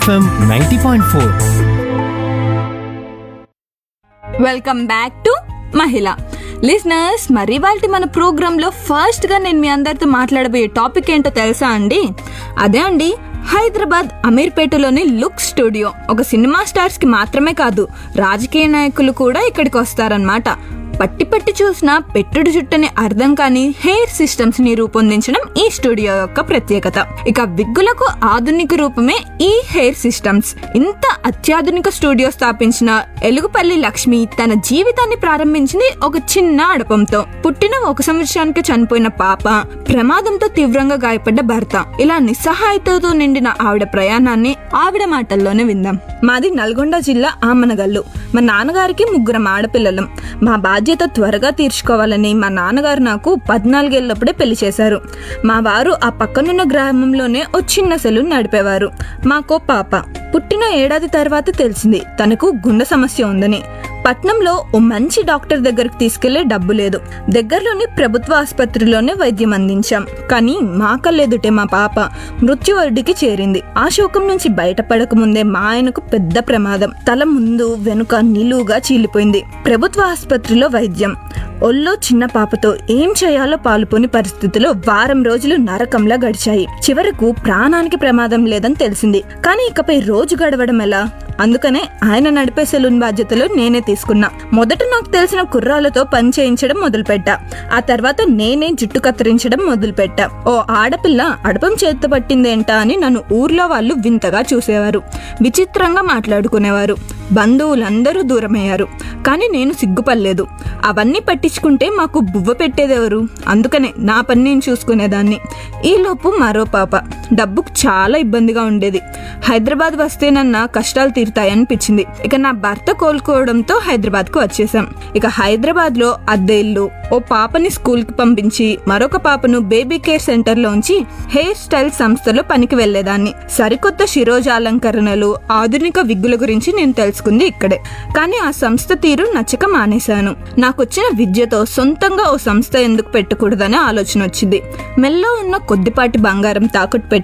FM ninety point four welcome back to మహిళ listeners మరి వాళ్ళ మన ప్రోగ్రామ్ లో ఫస్ట్ గా నేను మీ అందరితో మాట్లాడబోయే టాపిక్ ఏంటో తెలుసా అండి అదే అండి హైదరాబాద్ అమీర్పేటలోని లుక్ స్టూడియో ఒక సినిమా స్టార్స్ కి మాత్రమే కాదు రాజకీయ నాయకులు కూడా ఇక్కడికి వస్తారనమాట పట్టి పట్టి చూసిన పెట్టుడు జుట్టని అర్థం కాని హెయిర్ సిస్టమ్స్ ని రూపొందించడం ఈ స్టూడియో యొక్క ప్రత్యేకత ఇక విగ్గులకు ఆధునిక రూపమే ఈ హెయిర్ సిస్టమ్స్ ఇంత అత్యాధునిక స్టూడియో స్థాపించిన ఎలుగుపల్లి లక్ష్మి తన జీవితాన్ని ప్రారంభించింది ఒక చిన్న అడపంతో పుట్టిన ఒక సంవత్సరానికి చనిపోయిన పాప ప్రమాదంతో తీవ్రంగా గాయపడ్డ భర్త ఇలా నిస్సహాయతతో నిండిన ఆవిడ ప్రయాణాన్ని ఆవిడ మాటల్లోనే విందాం మాది నల్గొండ జిల్లా ఆమనగల్లు మా నాన్నగారికి ముగ్గురం ఆడపిల్లలం మా బాధ్యత త్వరగా తీర్చుకోవాలని మా నాన్నగారు నాకు పద్నాలుగేళ్లప్పుడే పెళ్లి చేశారు మా వారు ఆ పక్కనున్న గ్రామంలోనే ఓ చిన్న సెలూన్ నడిపేవారు మాకో పాప పుట్టిన ఏడాది తర్వాత తెలిసింది తనకు గుండె సమస్య ఉందని పట్నంలో ఓ మంచి డాక్టర్ దగ్గరికి తీసుకెళ్లే డబ్బు లేదు దగ్గరలోని ప్రభుత్వ ఆసుపత్రిలోనే వైద్యం అందించాం కానీ మా కళ్ళెదుటే మా పాప మృత్యువడికి చేరింది ఆ శోకం నుంచి బయటపడక ముందే మా ఆయనకు పెద్ద ప్రమాదం తల ముందు వెనుక నిలువుగా చీలిపోయింది ప్రభుత్వ ఆసుపత్రిలో వైద్యం ఒళ్ళో చిన్న పాపతో ఏం చేయాలో పాలుపోని పరిస్థితిలో వారం రోజులు నరకంలా గడిచాయి చివరకు ప్రాణానికి ప్రమాదం లేదని తెలిసింది కానీ ఇకపై రోజు గడవడం ఎలా అందుకనే ఆయన నడిపే సెలూన్ బాధ్యతలు నేనే తీసుకున్నా మొదట నాకు తెలిసిన కుర్రాలతో పని చేయించడం మొదలుపెట్టా ఆ తర్వాత నేనే జుట్టు కత్తిరించడం మొదలుపెట్టా ఓ ఆడపిల్ల అడపం చేత పట్టిందేంటా అని నన్ను ఊర్లో వాళ్ళు వింతగా చూసేవారు విచిత్రంగా మాట్లాడుకునేవారు బంధువులందరూ దూరమయ్యారు కానీ నేను సిగ్గుపడలేదు అవన్నీ పట్టించుకుంటే మాకు బువ్వ పెట్టేదెవరు అందుకనే నా పని నేను చూసుకునేదాన్ని ఈలోపు మరో పాప డబ్బుకు చాలా ఇబ్బందిగా ఉండేది హైదరాబాద్ వస్తేనన్నా కష్టాలు తీరుతాయనిపించింది ఇక నా భర్త కోలుకోవడంతో హైదరాబాద్కు వచ్చేసాం ఇక హైదరాబాద్ లో అద్దె ఇల్లు ఓ పాపని స్కూల్ కి పంపించి మరొక పాపను బేబీ కేర్ సెంటర్ లోంచి హెయిర్ స్టైల్ సంస్థలో పనికి వెళ్లేదాన్ని సరికొత్త శిరోజాలంకరణలు ఆధునిక విగ్గుల గురించి నేను తెలుసుకుంది ఇక్కడే కానీ ఆ సంస్థ తీరు నచ్చక మానేశాను నాకొచ్చిన విద్యతో సొంతంగా ఓ సంస్థ ఎందుకు పెట్టకూడదనే ఆలోచన వచ్చింది మెల్లో ఉన్న కొద్దిపాటి బంగారం తాకట్టు పెట్టి